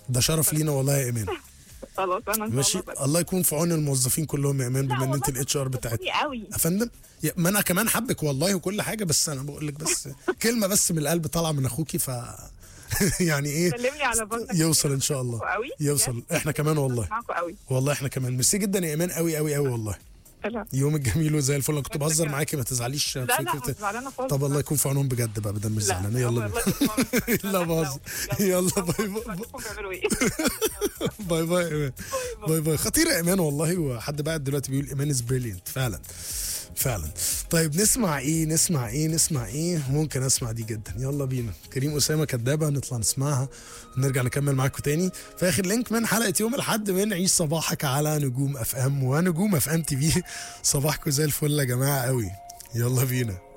ده شرف لينا والله يا ايمان خلاص انا ان شاء ماشي الله بقى. الله يكون في عون الموظفين كلهم يا ايمان لا بما ان والله انت الاتش ار بتاعتنا بتحبوني قوي يا فندم يا- ما انا كمان حبك والله وكل حاجه بس انا بقول لك بس كلمه بس من القلب طالعه من اخوكي ف يعني ايه سلم لي على بنتك يوصل ان شاء الله قوي يوصل احنا كمان والله معاكم قوي والله احنا كمان ميرسي جدا يا ايمان قوي قوي قوي والله لا يومك جميل وزي الفل انا كنت بهزر معاكي ما تزعليش لا لا فكره مش زعلانه خالص طب الله يكون في عونهم بجد بقى بدل مش لا، زعلانه يلا الله بينا يكون في عونك. لا بهزر يلا باي باي شوفوا بيعملوا ايه باي باي ايمان باي باي خطيره ايمان والله وحد بعد دلوقتي بيقول ايمان از بريليانت فعلا فعلا طيب نسمع ايه نسمع ايه نسمع ايه ممكن اسمع دي جدا يلا بينا كريم اسامه كدابه نطلع نسمعها ونرجع نكمل معاكم تاني في اخر لينك من حلقه يوم الاحد من عيش صباحك على نجوم اف ام ونجوم اف ام تي في صباحكم زي الفل يا جماعه قوي يلا بينا